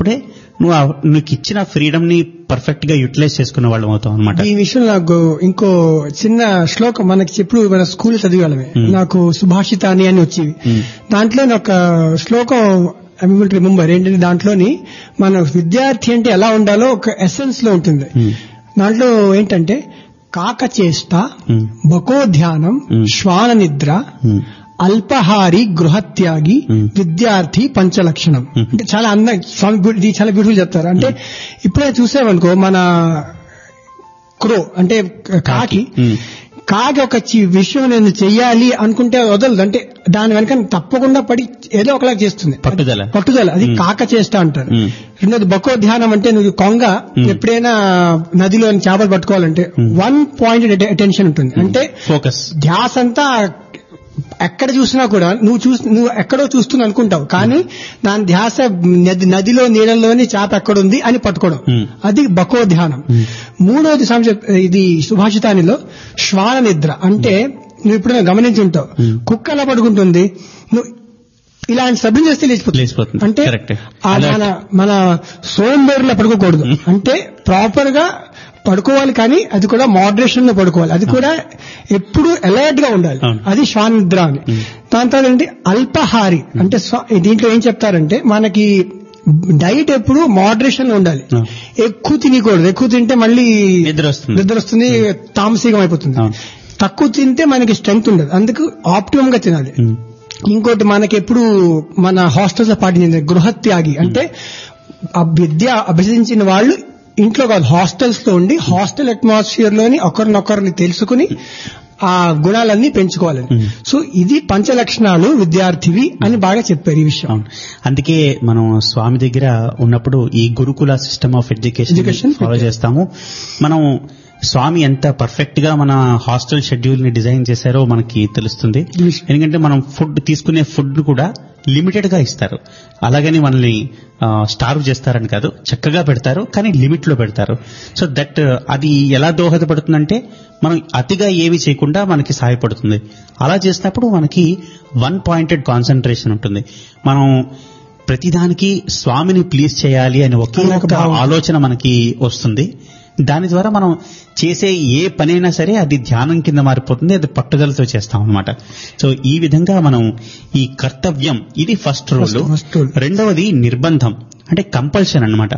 చేసుకున్నప్పుడే నువ్వు ఆ- నీకు ఇచ్చిన ఫ్రీడమ్ ని పర్ఫెక్ట్ గా యూటిలైజ్ చేసుకునే వాళ్ళం అవుతాం అనమాట ఈ విషయంలో నాకు ఇంకో చిన్న శ్లోకం మనకి చెప్పుడు మన స్కూల్ చదివాళ్ళమే నాకు సుభాషితాని అని వచ్చేవి దాంట్లో ఒక శ్లోకం ఐ విల్ రిమెంబర్ ఏంటంటే దాంట్లోని మన విద్యార్థి అంటే ఎలా ఉండాలో ఒక ఎసెన్స్ లో ఉంటుంది దాంట్లో ఏంటంటే కాకచేష్ట Hmm. బకోధ్యానం Hmm. శ్వాన నిద్ర Hmm. అల్పహారి గృహత్యాగి Hmm. విద్యార్థి పంచలక్షణం Hmm. అంటే చాలా అందంగా స్వామి బ్యూ- ఇది చాలా బ్యూటిఫుల్ చెప్తారు అంటే ఇప్పుడే చూసామనుకో మన క్రో అంటే కాకి Hmm. కాకి ఒక చి- విషయం నేను చెయ్యాలి అనుకుంటే వదలదు అంటే దాని వెనక తప్పకుండా పడి ఏదో ఒకలా చేస్తుంది పట్టుదల. పట్టుదల అది కాక చేష్ట అంటారు Hmm. రెండోది బకో ధ్యానం అంటే నువ్వు కొంగ ఎప్పుడైనా నదిలో చేపలు పట్టుకోవాలంటే వన్ పాయింట్ అటెన్షన్ ఉంటుంది అంటే ఫోకస్ ధ్యాస అంతా ఎక్కడ చూసినా కూడా నువ్వు చూసి నువ్వు ఎక్కడో చూస్తున్నా అనుకుంటావు కానీ దాని ధ్యాస నది నదిలో నీళ్ళలోని చేప ఎక్కడుంది అని పట్టుకోవడం Hmm. అది బకో ధ్యానం మూడోది సంశ ఇది సుభాషితానిలో శ్వాన నిద్ర అంటే నువ్వు ఇప్పుడు గమనించి ఉంటావు Hmm. కుక్క ఎలా పడుకుంటుంది నువ్వు ఇలాంటి శబ్దం చేస్తే లేచిపోతుంది లేచిపోతుంది. అంటే Correct. ఆ Alert. మన మన సోంబేరులో పడుకోకూడదు అంటే ప్రాపర్ గా పడుకోవాలి కానీ అది కూడా మోడరేషన్ లో పడుకోవాలి అది కూడా ఎప్పుడు అలర్ట్ గా ఉండాలి అవును. అది శ్వాన నిద్ర అని దాని తర్వాత ఏంటి అల్పహారి అంటే స్వ- దీంట్లో ఏం చెప్తారంటే మనకి డైట్ ఎప్పుడు మోడరేషన్ లో ఉండాలి అవును. ఎక్కువ తినకూడదు ఎక్కువ తింటే మళ్ళీ నిద్ర వస్తుంది. నిద్ర వస్తుంది తామసికం అయిపోతుంది అవును. తక్కువ తింటే మనకి స్ట్రెంగ్త్ ఉండదు అందుకు ఆప్టిమం గా తినాలి Hmm. ఇంకోటి మనకి ఎప్పుడు మన హాస్టల్స్ లో పాటించింది గృహత్యాగి అంటే ఆ విద్య అభ్యసించిన వాళ్ళు ఇంట్లో కాదు హాస్టల్స్ లో ఉండి హాస్టల్ అట్మాస్ఫియర్ లోని ఒకరినొకరిని తెలుసుకుని ఆ గుణాలన్నీ పెంచుకోవాలని Hmm. సో ఇది పంచ లక్షణాలు విద్యార్థివి అని బాగా చెప్పారు ఈ విషయం అవును అందుకే మనం స్వామి దగ్గర ఉన్నప్పుడు ఈ గురుకుల system of education Education follow చేస్తాము మనం స్వామి ఎంత పర్ఫెక్ట్ గా మన హాస్టల్ షెడ్యూల్ ని డిజైన్ చేశారో మనకి తెలుస్తుంది Yes. ఎందుకంటే మనం ఫుడ్ తీసుకునే ఫుడ్ కూడా లిమిటెడ్ గా ఇస్తారు అలాగని మనల్ని స్టార్వ్ చేస్తారని కాదు చక్కగా పెడతారు కానీ లిమిట్ లో పెడతారు సో దట్ అది ఎలా దోహదపడుతుందంటే మనం అతిగా ఏవి చేయకుండా మనకి సహాయపడుతుంది అలా చేసినప్పుడు మనకి వన్ పాయింటెడ్ కాన్సన్ట్రేషన్ ఉంటుంది మనం ప్రతిదానికి స్వామిని ప్లీజ్ చేయాలి అని ఒకే అనే ఒక ఒక భావం. ఆలోచన మనకి వస్తుంది దాని ద్వారా మనం చేసే ఏ పనైనా సరే అది ధ్యానం కింద మారిపోతుంది అది పట్టుదలతో చేస్తాం అనమాట సో ఈ విధంగా మనం ఈ కర్తవ్యం ఇది ఫస్ట్ రూల్ first rule. రెండవది నిర్బంధం అంటే కంపల్షన్ అనమాట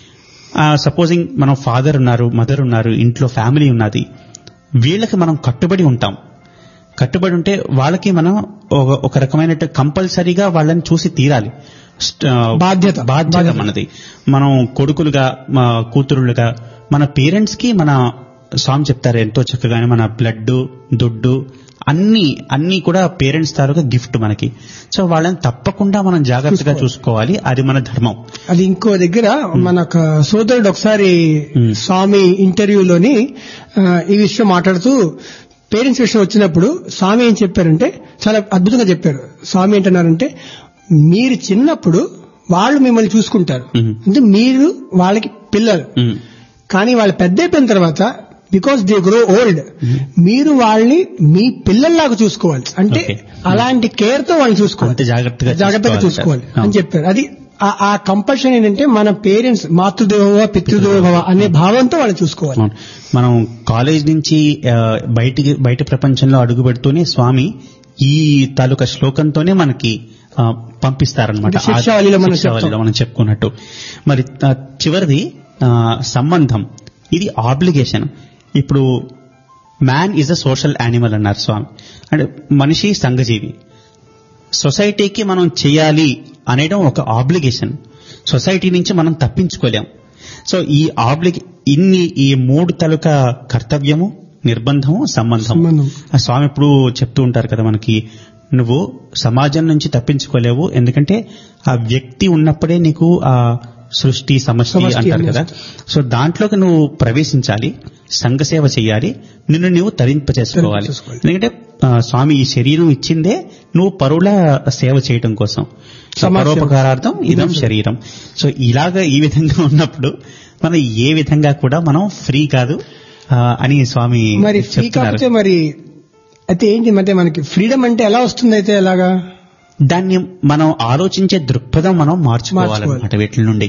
సపోజింగ్ మనం ఫాదర్ ఉన్నారు మదర్ ఉన్నారు ఇంట్లో ఫ్యామిలీ ఉన్నది వీళ్ళకి మనం కట్టుబడి ఉంటాం కట్టుబడి ఉంటే వాళ్ళకి మనం ఒక- ఒక రకమైన కంపల్సరీగా వాళ్ళని చూసి తీరాలి స్ట్- బాధ్యత. బాధ్యత బాధ్యత. మనది మనం కొడుకులుగా మా కూతురులుగా మన పేరెంట్స్ కి మన స్వామి చెప్తారు ఎంతో చక్కగానే మన బ్లడ్ దుడ్డు అన్ని అన్ని కూడా పేరెంట్స్ తాలూకా గిఫ్ట్ మనకి సో వాళ్ళని తప్పకుండా మనం జాగ్రత్తగా చూసుకోవాలి అది మన ధర్మం అది ఇంకో దగ్గర మన ఒక సోదరుడు ఒకసారి Hmm. స్వామి ఇంటర్వ్యూలోని ఆ, ఈ విషయం మాట్లాడుతూ పేరెంట్స్ విషయం వచ్చినప్పుడు స్వామి ఏం చెప్పారంటే చాలా అద్భుతంగా చెప్పారు స్వామి ఏంటన్నారంటే మీరు చిన్నప్పుడు వాళ్ళు మిమ్మల్ని చూసుకుంటారు Hmm. అంటే మీరు వాళ్ళకి పిల్లలు ఉమ్, కానీ వాళ్ళు పెద్ద అయిపోయిన తర్వాత బికాస్ దే గ్రో ఓల్డ్ మీరు వాళ్ళని మీ పిల్లల్లాగా చూసుకోవాలి అంటే Okay. అలాంటి కేర్ తో వాళ్ళని చూసుకోవాలి అంతే జాగ్రత్తగా జాగ్రత్తగా చూసుకోవాలి. చూసుకోవాలి అని చెప్పారు అది ఆ- ఆ కంపల్షన్ ఏంటంటే మన పేరెంట్స్ మాతృదేవోభవ పితృదేవోభవ అనే భావంతో వాళ్ళని చూసుకోవాలి అవును. మనం కాలేజ్ నుంచి ఆ, బయటికి బయట ప్రపంచంలో అడుగు పెడుతూనే స్వామి ఈ తాలూకా శ్లోకంతోనే మనకి ఆ, పంపిస్తారనమాట అంటే శిక్షావళిలో మనం శిక్షావళిలో మనం చెప్పుకున్నట్టు మరి ఆ, చివరిది ఆ, సంబంధం ఇది ఆబ్లిగేషన్ ఇప్పుడు man is a social animal అన్నారు స్వామి అంటే మనిషి సంఘజీవి సొసైటీకి మనం చేయాలి అనేయడం ఒక ఆబ్లిగేషన్ సొసైటీ నుంచి మనం తప్పించుకోలేం సో ఈ ఆబ్లిగే ఇన్ని ఈ మూడు తలుక కర్తవ్యము నిర్బంధము సంబంధం సంబంధం. ఆ స్వామి ఇప్పుడు చెప్తూ ఉంటారు కదా మనకి నువ్వు సమాజం నుంచి తప్పించుకోలేవు ఎందుకంటే ఆ వ్యక్తి ఉన్నప్పుడే నీకు ఆ సృష్టి సమష్టి సమష్టి అంటారు కదా సో దాంట్లోకి నువ్వు ప్రవేశించాలి సంఘసేవ చేయాలి నిన్ను నువ్వు తరింపచేసుకోవాలి తరింపచేసుకోవాలి. ఎందుకంటే ఆ, స్వామి ఈ శరీరం ఇచ్చిందే నువ్వు పరుల సేవ చేయటం కోసం సో సమాజ సేవ. పరోపకారార్థం ఇదం శరీరం సో ఇలాగా ఈ విధంగా ఉన్నప్పుడు మనం ఏ విధంగా కూడా మనం ఫ్రీ కాదు ఆ, అని స్వామి మరి ఫ్రీ చెప్తున్నారు కాకపోతే మరి అయితే ఏంటి అంటే మనకి ఫ్రీడమ్ అంటే ఎలా వస్తుంది అయితే ఎలాగా దాన్ని మనం ఆలోచించే దృక్పథం మనం మార్చుకోవాలన్నమాట వీటి నుండి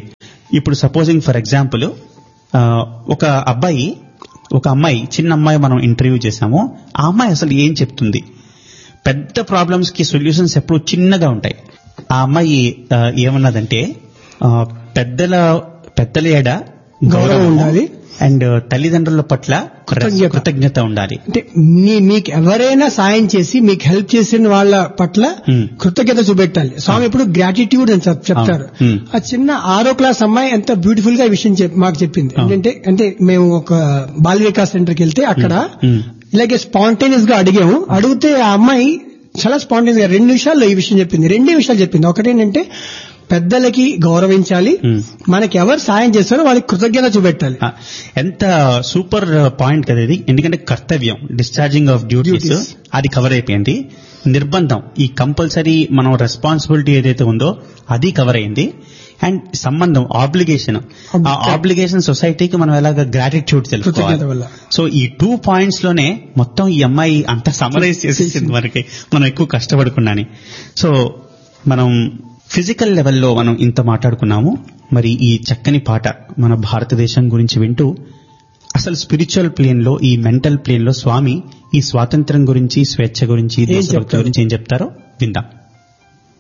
ఇప్పుడు సపోజింగ్ ఫర్ ఎగ్జాంపుల్ ఒక అబ్బాయి ఒక అమ్మాయి చిన్న అమ్మాయి మనం ఇంటర్వ్యూ చేశాము ఆ అమ్మాయి అసలు ఏం చెప్తుంది పెద్ద ప్రాబ్లమ్స్ కి సొల్యూషన్స్ ఎప్పుడు చిన్నగా ఉంటాయి ఆ అమ్మాయి ఆ, ఏమన్నదంటే ఆ, పెద్దల పెద్దల ఏడ గౌరవం ఉండాలి. అండ్ తల్లిదండ్రుల పట్ల కృతజ్ఞత. కృతజ్ఞత ఉండాలి అంటే మీ మీకు ఎవరైనా సాయం చేసి మీకు హెల్ప్ చేసిన వాళ్ళ పట్ల Hmm. కృతజ్ఞత చూపెట్టాలి స్వామి ఎప్పుడు గ్రాటిట్యూడ్ అని చెప్- చెప్తారు Ah. Hmm. ఆ చిన్న ఆరో క్లాస్ అమ్మాయి ఎంత బ్యూటిఫుల్ గా ఈ విషయం చెప్- మాకు చెప్పింది Ah. ఏంటంటే అంటే మేము ఒక బాల వికాస్ సెంటర్కి వెళ్తే అక్కడ Hmm. ఇలాగే స్పాంటేనియస్ గా అడిగాము అడిగితే ఆ అమ్మాయి చాలా స్పాంటేనియస్ గా రెండు నిమిషాల్లో ఈ విషయం చెప్పింది రెండే విషయాలు చెప్పింది ఒకటి ఏంటంటే పెద్దలకి గౌరవించాలి Hmm. మనకి ఎవరు సాయం చేస్తారో వాళ్ళకి కృతజ్ఞత చూపెట్టాలి ఆ, ఎంత సూపర్ పాయింట్ కదా ఇది ఎందుకంటే కర్తవ్యం డిశ్చార్జింగ్ ఆఫ్ డ్యూటీస్ Duties. అది కవర్ అయిపోయింది నిర్బంధం ఈ కంపల్సరీ మనం రెస్పాన్సిబిలిటీ ఏదైతే ఉందో అది కవర్ అయింది అండ్ సంబంధం ఆబ్లిగేషన్ ఆ Obligation. ఆబ్లిగేషన్ సొసైటీకి మనం ఎలాగ గ్రాటిట్యూడ్ కృతజ్ఞత తెలుసుకోవాలి వల్ల సో ఈ టూ పాయింట్స్ లోనే మొత్తం ఈ అమ్మాయి అంతా సమరైజ్ చేసేసింది మనకి మనం ఎక్కువ కష్టపడుకున్నాని సో మనం ఫిజికల్ లెవెల్లో మనం ఇంత మాట్లాడుకున్నాము మరి ఈ చక్కని పాట మన భారతదేశం గురించి వింటూ అసలు స్పిరిచువల్ ప్లేన్ లో ఈ మెంటల్ ప్లేన్ లో స్వామి ఈ స్వాతంత్రం గురించి స్వేచ్ఛ గురించి దేశభక్తి చెప్తారు? గురించి ఏం చెప్తారో విందాం